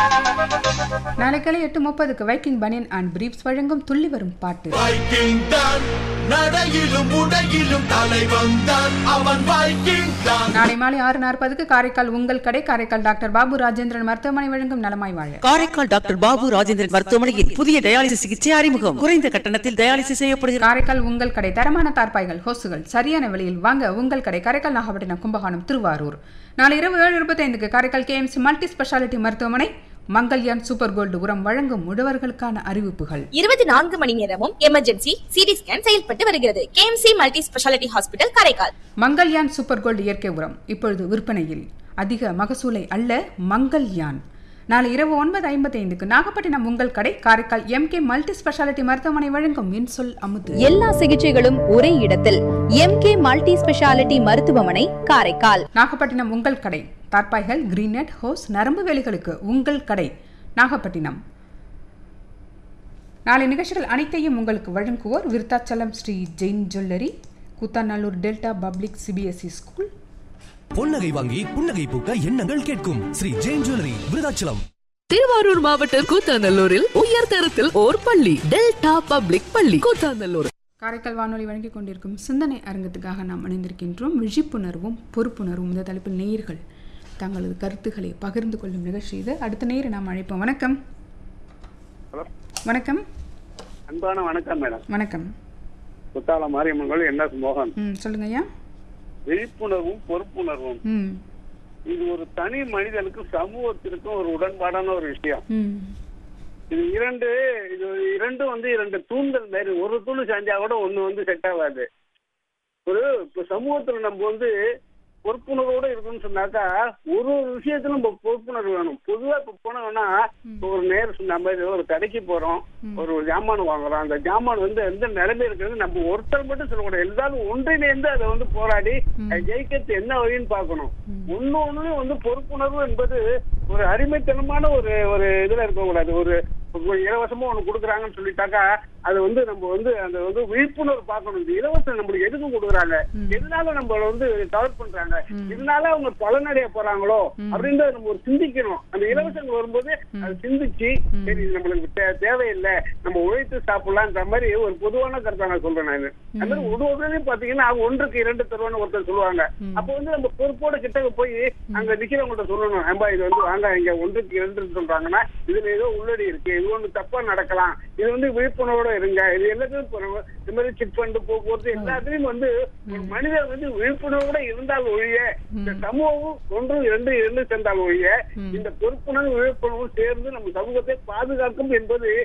நாளை காலை எட்டு முப்பதுக்கு வைக்கிங் பனியன் அண்ட் பிரீப்ஸ் வழங்கும் துள்ளி வரும் பாட்டு வைக்கிங் தான் நடையிலும் உடையிலும் தலைவன் தான் அவன் வைக்கிங் தான் நாளை மாலை ஆறு நாற்பதுக்கு காரைக்கால் உங்கள் கடை காரைக்கால் டாக்டர் பாபு ராஜேந்திரன் மருத்துவமனை வழங்கும் நலமாய் வாழ காரைக்கால் டாக்டர் பாபு ராஜேந்திரன் மருத்துவமனையில் புதிய டயாலிசிஸ் சிகிச்சை அறிமுகம் குறைந்த கட்டணத்தில் டயாலிசிஸ் செய்யப்படுகிறது காரைக்கால் உங்கள் கடை தரமான தார்பாய்கள் ஹோசுகள் சரியான விலையில் வாங்க உங்கள் கடை காரைக்கால் நாகப்பட்டினம் கும்பகோணம் திருவாரூர் நாளை இரவு ஏழு இருபத்தைந்துக்கு காரைக்கால் கேஎம்சி மல்டி ஸ்பெஷாலிட்டி மருத்துவமனை மங்கல்யான் சூப்பர் கோல்டு உரம் வழங்கும் முடவர்களுக்கான அறிவிப்புகள் இருபத்தி நான்கு மணி நேரமும் எமர்ஜென்சி சிடி ஸ்கேன் செயல்பட்டு வருகிறது KMC multi speciality hospital Karaikal Mangalyaan super gold இயற்கை உரம் இப்பொழுது விற்பனையில் அதிக மகசூலை அல்ல மங்கல்யான் நாளை இரவு ஒன்பது ஐம்பத்தைந்துக்கு நாகப்பட்டினம் உங்கள் கடை காரைக்கால் எம்கே மல்டி ஸ்பெஷாலிட்டி மருத்துவமனை வழங்கும் இன்சொல் அமுது எல்லா சிகிச்சைகளும் ஒரே இடத்தில் எம்கே மல்டி ஸ்பெஷாலிட்டி மருத்துவமனை காரைக்கால் நாகப்பட்டினம் உங்கள் கடை தார்பாய்கள் கிரீனட் ஹோஸ் நரம்பு வேலிகளுக்கு உங்கள் கடை நாகப்பட்டினம் நாளை நிகழ்ச்சிகள் அனைத்தையும் உங்களுக்கு வழங்குவோர் Virudhachalam Sri Jain jewellery Koothanallur delta public CBSE school பொன்னகை வாங்கி புன்னகை பூக்க எண்ணங்கள் கேட்கும் ஸ்ரீ ஜெயின் ஜுவல்லரி விருதாச்சலம் திருவாரூர் மாவட்டம் கூத்தாநல்லூரில் உயர் தரத்தில் ஓர் பள்ளி டெல்டா பப்ளிக் பள்ளி கூத்தாநல்லூர் காரைக்கால் வானொலி வழங்கிக் கொண்டிருக்கும் சிந்தனை அரங்கத்துக்காக நாம் இணைந்திருக்கின்றோம் விழிப்புணர்வும் பொறுப்புணர்வும் இந்த தலைப்பில் நேயர்கள் தங்களது கருத்துக்களை பகிர்ந்து கொள்ளும் நிகழ்ச்சி இது அடுத்த நேர நாம் அழைப்போம் வணக்கம் ஹலோ வணக்கம் அன்பான வணக்கம் மேடம் வணக்கம் குத்தால மாரியம்மன் கோயில் என் எஸ் மோகன் ம் சொல்லுங்க ஐயா விழிப்புணர்வும் பொறுப்புணர்வும் ம் இது ஒரு தனி மனிதனுக்கும் சமூகத்திற்கும் ஒரு உடன்பாடான ஒரு விஷயம் ம் இது இரண்டு இது இரண்டும் வந்து இரண்டு தூண்கள் மாதிரி ஒரு தூண் செஞ்சா கூட ஒண்ணு வந்து செட் ஆகாது ஒரு இப்ப சமூகத்துல நம்ம வந்து பொறுப்புணர்வோட இருக்கணும்னு சொன்னாக்கா ஒரு ஒரு விஷயத்துல நம்ம பொறுப்புணர்வு வேணும் பொதுவா இப்ப போனோம்னா இப்ப ஒரு நேரம் சொன்ன மாதிரி ஒரு கடைக்கு போறோம் ஒரு ஜாமான் வாங்குறோம் அந்த ஜாமான் வந்து எந்த நிலைமை இருக்கிறது நம்ம ஒருத்தர் மட்டும் சொல்லக்கூடாது எல்லாரும் ஒன்றிணைந்து அதை வந்து போராடி அதை ஜெயிக்கிறது என்ன வழின்னு பார்க்கணும் ஒண்ணு ஒண்ணு வந்து பொறுப்புணர்வு என்பது ஒரு அடிமைத்தனமான ஒரு ஒரு இதுல இருக்கக்கூடாது ஒரு ஒரு இலவசமா ஒண்ணு கொடுக்குறாங்கன்னு சொல்லிட்டாக்கா அது வந்து நம்ம வந்து அந்த வந்து விழிப்புணர்வு பார்க்கணும் இந்த இலவசம் நம்மளுக்கு எதுக்கு கொடுக்குறாங்க எதனால நம்மள வந்து கவர் பண்றாங்க இதனால அவங்க பலனடைய போறாங்களோ அப்படின்றத நம்ம ஒரு சிந்திக்கணும் அந்த இலவசங்கள் வரும்போது அது சிந்திச்சு சரி இது நம்மளுக்கு தே- தேவையில்லை நம்ம உழைத்து சாப்பிடலான்ற மாதிரி ஒரு பொதுவான கருத்தை நான் சொல்றேன் நான் அந்த மாதிரி ஒரு ஒருவரையும் பாத்தீங்கன்னா ஒன்றுக்கு இரண்டு தருவான்னு ஒருத்தர் சொல்லுவாங்க அப்போ வந்து நம்ம பொறுப்போட கிட்ட போய் அங்க நிக்கிறவங்கள்ட்ட சொல்லணும் ஏம்பா இது வந்து வாங்க இங்க ஒன்றுக்கு இரண்டு சொல்றாங்கன்னா இதுல ஏதோ உள்ளடி இருக்கு இது ஒண்ணு தப்பா நடக்கலாம் இது வந்து விழிப்புணர்வோட இருங்க இது எல்லாத்தையும் இப்போ நம்ம இந்த மாதிரி சிட் ஃபண்ட் போக்குவரத்து எல்லாத்துலயும் வந்து ஒரு மனிதர் வந்து விழிப்புணர்வோட இருந்தால் ஒழிய இந்த சமூகம் ஒன்று இரண்டு இரண்டு சேர்ந்தால் ஒழிய இந்த பொறுப்புணர்வு விழிப்புணர்வு சேர்ந்து நம்ம சமூகத்தை பாதுகாக்கும் என்பது